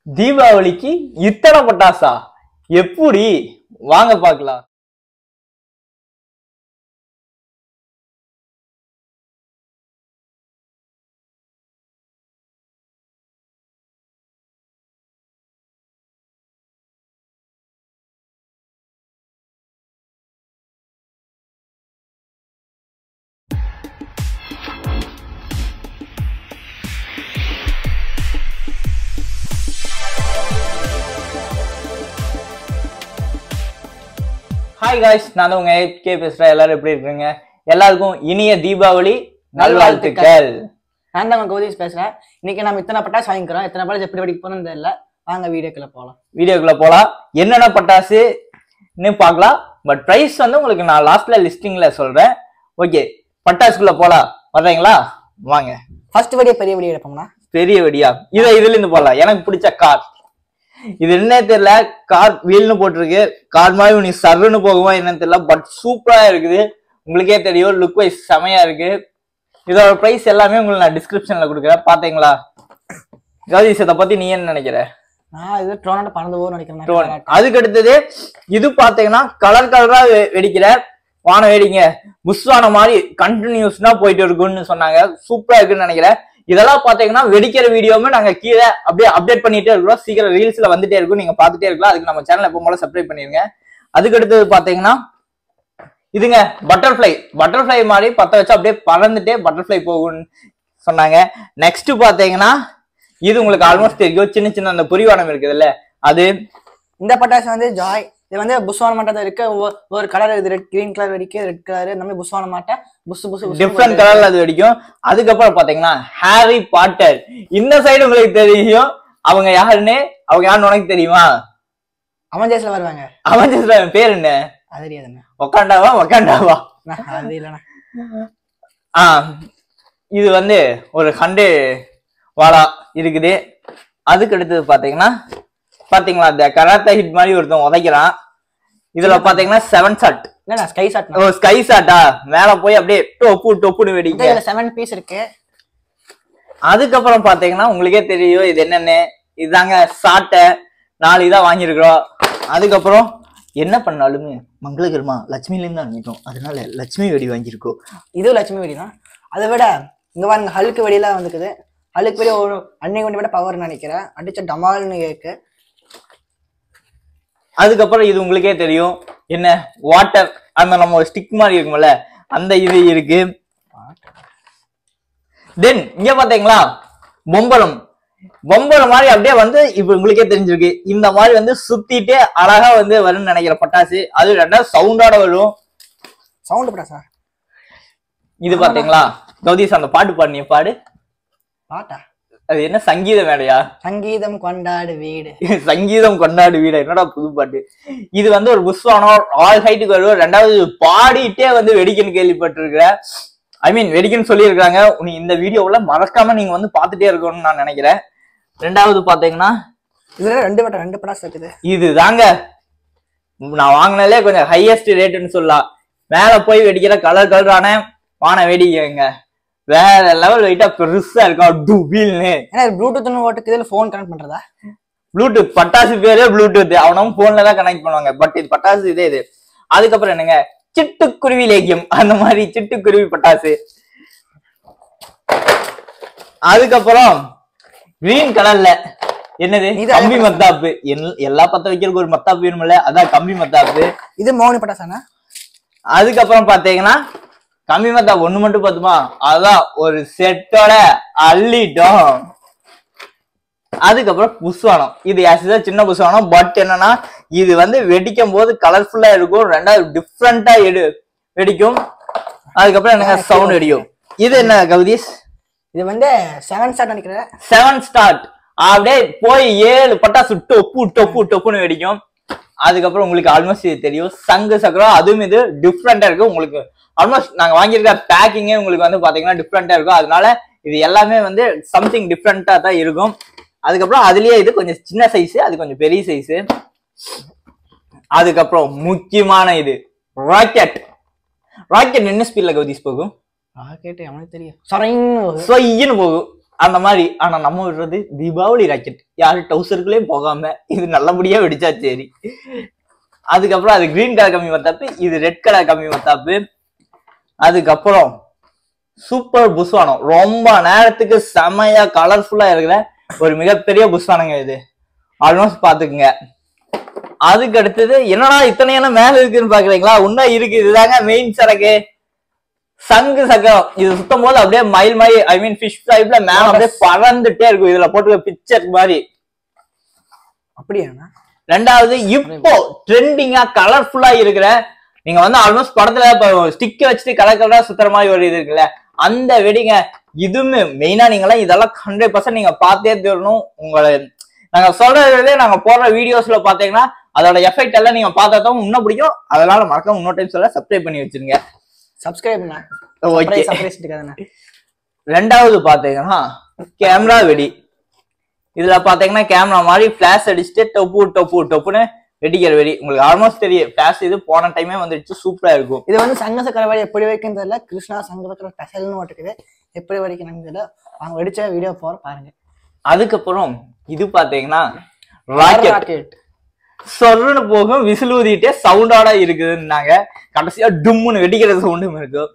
தீபாவளிக்கு இத்தனை பட்டாசா எப்படி வாங்க பார்க்கலாம் ஹாய் காய்ஸ் நான் தான் உங்க கே பேசுறேன் எல்லாரும் எப்படி இருக்கீங்க எல்லாருக்கும் இனிய தீபாவளி நல்வாழ்த்துக்கள் நான் தான் கோதீஷ் பேசுறேன் இன்னைக்கு நம்ம இத்தனை பட்டாசு வாங்கிக்கிறோம் இத்தனை பட்டாசு எப்படி வெடிக்க போறோம்னு தெரியல வாங்க வீடியோக்குள்ள போலாம் வீடியோக்குள்ள போலாம் என்னென்ன பட்டாசுன்னு பார்க்கலாம் பட் பிரைஸ் வந்து உங்களுக்கு நான் லாஸ்ட்ல லிஸ்டிங்ல சொல்றேன் ஓகே பட்டாசுக்குள்ள போலாம் வர்றீங்களா வாங்க ஃபர்ஸ்ட் வெடியை பெரிய வெடி எடுப்போம்னா பெரிய வெடியா இதை இதுல இருந்து போடலாம் எனக்கு பிடிச்ச கார் இது என்ன தெரியல கார் வீல்னு போட்டிருக்கு கார் மாதிரி நீ சர்ன்னு போகுமா என்னன்னு தெரியல பட் சூப்பரா இருக்குது உங்களுக்கே தெரியும் லுக் வைஸ் செமையா இருக்கு இதோட பிரைஸ் எல்லாமே உங்களுக்கு நான் டிஸ்கிரிப்ஷன்ல கொடுக்குறேன் பாத்தீங்களா கௌதீஷ் இதை பத்தி நீ என்ன நினைக்கிற நான் இது ட்ரோனோட பறந்து போகும் நினைக்கிறேன் ட்ரோன் அதுக்கு அடுத்தது இது பாத்தீங்கன்னா கலர் கலரா வெ- வெடிக்கிற வானம் வெடிங்க புஷ்வான மாதிரி கண்டினியூஸ்னா போயிட்டு இருக்குன்னு சொன்னாங்க சூப்பரா இருக்குன்னு நினைக்கிறேன் இதெல்லாம் பாத்தீங்கன்னா வெடிக்கிற வீடியோவுமே நாங்க கீழே அப்படியே அப்டேட் பண்ணிட்டே இருக்கிறோம் சீக்கிரம் ரீல்ஸ்ல வந்துட்டே இருக்கும் நீங்க பாத்துட்டே இருக்கலாம் அதுக்கு நம்ம சேனல் எப்போ போல சப்ஸ்கிரைப் பண்ணிருங்க அதுக்கு அடுத்தது பாத்தீங்கன்னா இதுங்க பட்டர்ஃப்ளை பட்டர்ஃப்ளை மாதிரி பத்த வச்சு அப்படியே பறந்துட்டே பட்டர்ஃப்ளை போகும்னு சொன்னாங்க நெக்ஸ்ட் பாத்தீங்கன்னா இது உங்களுக்கு ஆல்மோஸ்ட் தெரியும் சின்ன சின்ன அந்த புரிவானம் இருக்குதுல்ல அது இந்த பட்டாசு வந்து ஜாய் இது வந்து புஸ்வான மாட்டா இருக்கு ஒவ்வொரு- ஒரு கலர் இது ரெட் கிரீன் கலர் வெடிக்கு ரெட் கலர் இந்த மாதிரி புஸ்வான மாட்டை புசு புசு புசு டிஃப்ரெண்ட் கலர்ல அது வெடிக்கும் அதுக்கப்புறம் பாத்தீங்கன்னா ஹாரி பாட்டர் இந்த சைடு உங்களுக்கு தெரியும் அவங்க யாருன்னு அவங்க யாருன்னு உனக்கு தெரியுமா அவஞ்சேஸ்ல வருவாங்க அவன் பேர் என்ன அது தெரியாதுண்ணா ஒக்காண்டாவா ஒக்காண்டாவா நான் அது இல்லைண்ணா ஆ இது வந்து ஒரு ஹண்டு வாழா இருக்குது அதுக்கு அடுத்தது பாத்தீங்கன்னா பாத்தீங்களா இந்த கராத்தா ஹிட் மாதிரி ஒருத்தன் உதைக்கிறான் இதுல பாத்தீங்கன்னா செவன் ஷாட் இல்லண்ணா ஸ்கை ஷாட் ஓ ஸ்கை ஷாட்டா மேல போய் அப்படியே டொப்பு டொப்புன்னு வெடிக்க இதுல செவன் பீஸ் இருக்கு அதுக்கப்புறம் பாத்தீங்கன்னா உங்களுக்கே தெரியும் இது என்னன்னு இதாங்க சாட்டை நாலு இதா வாங்கியிருக்கிறோம் அதுக்கப்புறம் என்ன பண்ணாலுமே மங்களகரமா லட்சுமிலேருந்து தான் ஆரம்பிக்கும் அதனால லட்சுமி வெடி வாங்கியிருக்கோம் இது லட்சுமி வெடி தான் அதை விட இங்க பாருங்க ஹல்க்கு வெடியெல்லாம் வந்துக்குது ஹல்க்கு வெடி ஒரு அன்னைக்கு வெடி விட பவர் நினைக்கிறேன் அடிச்ச டமால்னு கேக்கு அதுக்கப்புறம் இது உங்களுக்கே தெரியும் என்ன வாட்டர் அந்த நம்ம ஸ்டிக் மாதிரி இருக்கும்ல அந்த இது இருக்கு தென் இங்க பாத்தீங்களா பொம்பலம் பொம்பலம் மாதிரி அப்படியே வந்து இப்ப உங்களுக்கே தெரிஞ்சிருக்கு இந்த மாதிரி வந்து சுத்திட்டு அழகா வந்து வரும்னு நினைக்கிற பட்டாசு அது ரெண்டாவது சவுண்டோட வரும் சவுண்ட் பட்டாசா இது பாத்தீங்களா கௌதீஷ் அந்த பாட்டு பாடினிய பாடு பாட்டா அது என்ன சங்கீத மேடையா சங்கீதம் கொண்டாடு வீடு சங்கீதம் கொண்டாடு வீட என்னடா புது பாட்டு இது வந்து ஒரு புஷ்வானம் ஆல் ஹைட்டுக்கு வரும் ரெண்டாவது பாடிட்டே வந்து வெடிக்கன்னு கேள்விப்பட்டிருக்கிறேன் ஐ மீன் வெடிக்கன்னு சொல்லியிருக்காங்க நீ இந்த வீடியோவுல மறக்காம நீங்க வந்து பார்த்துட்டே இருக்கணும்னு நான் நினைக்கிறேன் ரெண்டாவது பாத்தீங்கன்னா இதுல ரெண்டு பட்டம் ரெண்டு பட்டாசு இருக்குது இது தாங்க நான் வாங்கினாலே கொஞ்சம் ஹையஸ்ட் ரேட்டுன்னு சொல்லலாம் மேல போய் வெடிக்கிற கலர் கலரான வான வேடிக்கைங்க வேற லெவல் வெயிட்டா பெருசா இருக்கும் டுபில்னு ஏன்னா ப்ளூடூத்னு ஓட்டுக்கு இதுல ஃபோன் கனெக்ட் பண்றதா ப்ளூடூத் பட்டாசு பேரே ப்ளூடூத் அவனும் போன்ல தான் கனெக்ட் பண்ணுவாங்க பட் இது பட்டாசு இதே இது அதுக்கப்புறம் என்னங்க சிட்டுக்குருவி லேகியம் அந்த மாதிரி சிட்டுக்குருவி பட்டாசு அதுக்கப்புறம் கிரீன் கலர்ல என்னது இது கம்பி அதே மத்தாப்பு எல்- எல்லா பத்த வைக்கிறதுக்கு ஒரு மத்தாப்பு வேணும்ல அதான் கம்பி மத்தாப்பு இது மௌனி பட்டாசானா அதுக்கப்புறம் பாத்தீங்கன்னா கம்பி மத்தாப்பு ஒண்ணு மட்டும் பத்துமா அதான் ஒரு செட்டோட அள்ளிட்டோம் அதுக்கப்புறம் புஷ்வானம் இது ஆக்சுவலா சின்ன புஷ்வானம் பட் என்னன்னா இது வந்து வெடிக்கும் போது கலர்ஃபுல்லா இருக்கும் ரெண்டாவது டிஃப்ரெண்டா எடு வெடிக்கும் அதுக்கப்புறம் என்னங்க சவுண்ட் வெடிக்கும் இது என்ன கௌதீஷ் இது வந்து செவன் ஸ்டார் நினைக்கிறேன் செவன் ஸ்டார்ட் அப்படியே போய் ஏழு பட்டாசு டொப்பு டொப்பு டொப்புன்னு வெடிக்கும் அதுக்கப்புறம் உங்களுக்கு ஆல்மோஸ்ட் இது தெரியும் சங்கு சக்கரம் அதுவும் இது டிஃப்ரெண்டா இருக்கு உங்களுக்கு ஆல்மோஸ்ட் நாங்க வாங்கியிருக்க பேக்கிங்கே உங்களுக்கு வந்து பாத்தீங்கன்னா டிஃப்ரெண்டா இருக்கும் அதனால இது எல்லாமே வந்து சம்திங் டிஃப்ரெண்டா தான் இருக்கும் அதுக்கப்புறம் அதுலயே இது கொஞ்சம் சின்ன சைஸ் அது கொஞ்சம் பெரிய சைஸ் அதுக்கப்புறம் முக்கியமான இது ராக்கெட் ராக்கெட் என்ன ஸ்பீட்ல கௌதீஷ் போகும் ராக்கெட் அவனுக்கு தெரியும் சரைன்னு போகுது சொய்யின்னு போகும் அந்த மாதிரி ஆனா நம்ம விடுறது தீபாவளி ராக்கெட் யாரும் டவுசருக்குள்ளே போகாம இது நல்லபடியா வெடிச்சா சரி அதுக்கப்புறம் அது கிரீன் கலர் கம்மி மத்தாப்பு இது ரெட் கலர் கம்மி மத்தாப்பு அதுக்கப்புறம் சூப்பர் புஸ்வானம் ரொம்ப நேரத்துக்கு செமையா கலர்ஃபுல்லா இருக்கிற ஒரு மிகப்பெரிய புஸ்வானங்க இது ஆல்மோஸ்ட் பாத்துக்குங்க அதுக்கு அடுத்தது என்னடா இத்தனையான மேல இருக்குன்னு பாக்குறீங்களா இன்னும் இருக்கு இதுதாங்க மெயின் சரக்கு சங்கு சக்கரம் இது சுத்தம் போது அப்படியே மயில் மாதிரி ஐ மீன் ஃபிஷ் டைப்ல மேல அப்படியே பறந்துட்டே இருக்கும் இதுல போட்டு பிக்சர் மாதிரி அப்படியாண்ணா ரெண்டாவது இப்போ ட்ரெண்டிங்கா கலர்ஃபுல்லா இருக்கிற நீங்க வந்து ஆல்மோஸ்ட் படத்துல இப்போ ஸ்டிக்க வச்சுட்டு கலர் கலரா சுத்துற மாதிரி ஒரு இது இருக்குல்ல அந்த வெடிங்க இதுவுமே மெயினா நீங்களாம் இதெல்லாம் ஹண்ட்ரட் பர்சன்ட் நீங்க பார்த்தே தரணும் உங்களை நாங்க சொல்றதே நாங்க போடுற வீடியோஸ்ல பாத்தீங்கன்னா அதோட எஃபெக்ட் எல்லாம் நீங்க பார்த்தா தான் இன்னும் பிடிக்கும் அதனால மறக்காம இன்னொரு டைம் சொல்ல சப்ஸ்கிரைப் பண்ணி வச்சிருங்க சப்ஸ்கிரைப் பண்ணா ஓகே சர்ப்ரைஸ் இருக்காதுண்ணா ரெண்டாவது பாத்தீங்கன்னா கேமரா வெடி இதுல பாத்தீங்கன்னா கேமரா மாதிரி பிளாஷ் அடிச்சுட்டு டொப்பு டொப்பு டொப்புன்னு வெடிக்கிற வெடி உங்களுக்கு ஆல்மோஸ்ட் தெரியும் பிளாஷ் இது போன டைமே வந்துடுச்சு சூப்பரா இருக்கும் இது வந்து சங்க சக்கர வழி எப்படி வைக்கும் தெரியல கிருஷ்ணா சங்க சக்கர ஸ்பெஷல்னு ஓட்டுக்குது எப்படி வரைக்கும் தெரியல அவங்க வெடிச்ச வீடியோ போற பாருங்க அதுக்கப்புறம் இது பாத்தீங்கன்னா ராக்கெட் ராக்கெட் சொர்னு போகும் விசில் ஊதிட்டே சவுண்டோட இருக்குதுன்னாங்க கடைசியா டும்முன்னு வெடிக்கிற சவுண்டும் இருக்கும்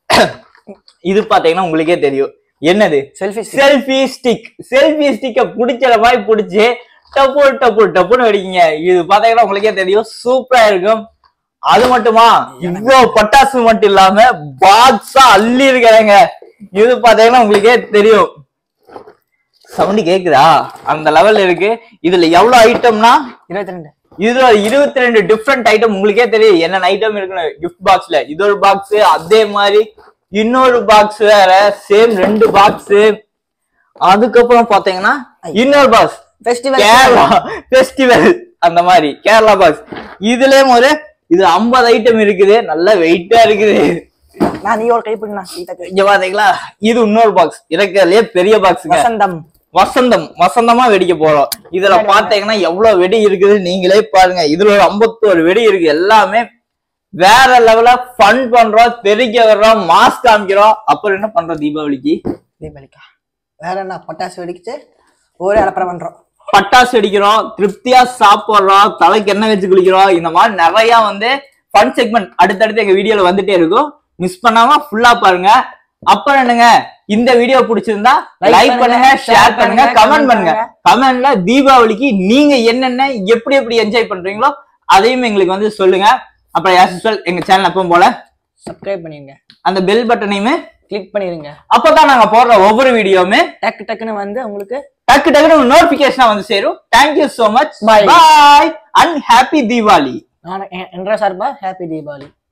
இது பாத்தீங்கன்னா உங்களுக்கே தெரியும் என்னது செல்ஃபி செல்ஃபி ஸ்டிக் செல்ஃபி ஸ்டிக்க புடிச்சத மாதிரி புடிச்சு டப்பு டப்பு டப்புன்னு வெடிக்கீங்க இது பாத்தீங்கன்னா உங்களுக்கே தெரியும் சூப்பரா இருக்கும் அது மட்டுமா இவ்வளவு பட்டாசு மட்டும் இல்லாம பாக்ஸா அள்ளி இருக்கிறாங்க இது பாத்தீங்கன்னா உங்களுக்கே தெரியும் சவுண்ட் கேக்குதா அந்த லெவல் இருக்கு இதுல எவ்வளவு ஐட்டம்னா இருபத்தி ரெண்டு இதுல இருபத்தி ரெண்டு டிஃப்ரெண்ட் ஐட்டம் உங்களுக்கே தெரியும் என்னென்ன ஐட்டம் இருக்குன்னு கிஃப்ட் பாக்ஸ்ல இது ஒரு பாக்ஸ் அதே மாதிரி இன்னொரு பாக்ஸ் வேற சேம் ரெண்டு பாக்ஸ் அதுக்கப்புறம் பாத்தீங்கன்னா இன்னொரு பாக்ஸ் ஃபெஸ்டிவல் கேரளா ஃபெஸ்டிவல் அந்த மாதிரி கேரளா பாக்ஸ் இதுலயும் ஒரு இது 50 ஐட்டம் இருக்குது நல்ல வெயிட்டா இருக்குது நான் நீ ஒரு கைப்பிடினா சீதாக்கு இங்க பாத்தீங்களா இது இன்னொரு பாக்ஸ் இருக்கிறதுலயே பெரிய பாக்ஸுங்க வசந்தம் வசந்தம் வசந்தமா வெடிக்க போறோம் இதுல பாத்தீங்கன்னா எவ்வளவு வெடி இருக்குது நீங்களே பாருங்க இதுல ஒரு 51 வெடி இருக்கு எல்லாமே வேற லெவல ஃபன் பண்றோம் தெரிக்க வர்றோம் மாஸ்க் காமிக்கிறோம் அப்புறம் என்ன பண்றோம் தீபாவளிக்கு தீபாவளிக்கா வேற என்ன பட்டாசு வெடிச்சு ஒரே அலப்பறம் பண்றோம் பட்டாசு வெடிக்கிறோம் திருப்தியா சாப்பிடுறோம் தலைக்கு எண்ணெய் வச்சு குளிக்கிறோம் இந்த மாதிரி நிறைய வந்து ஃபன் செக்மெண்ட் அடுத்தடுத்து எங்க வீடியோல வந்துட்டே இருக்கும் மிஸ் பண்ணாம ஃபுல்லா பாருங்க அப்புறம் என்னங்க இந்த வீடியோ பிடிச்சிருந்தா Like லைக் பண்ணுங்க, பண்ணுங்க share ஷேர் பண்ணுங்க பண்ணுங்க, கமெண்ட் comment பண்ணுங்க கமெண்ட்ல தீபாவளிக்கு நீங்க என்னென்ன எப்படி எப்படி என்ஜாய் பண்றீங்களோ அதையும் எங்களுக்கு வந்து சொல்லுங்க அப்புறம் as usual எங்க சேனல் எப்பவும் போல சப்ஸ்கிரைப் பண்ணிருங்க அந்த பெல் பட்டனையுமே கிளிக் பண்ணிருங்க அப்பதான் நாங்க போடுற ஒவ்வொரு வீடியோவுமே டக்கு டக்குன்னு வந்து உங்களுக்கு டக்கு டக்குனு நோட்டிபிகேஷன் வந்து சேரும் thank you so much Bye. Bye and happy Deepavali நான் என்ற சார்பா ஹாப்பி தீபாவளி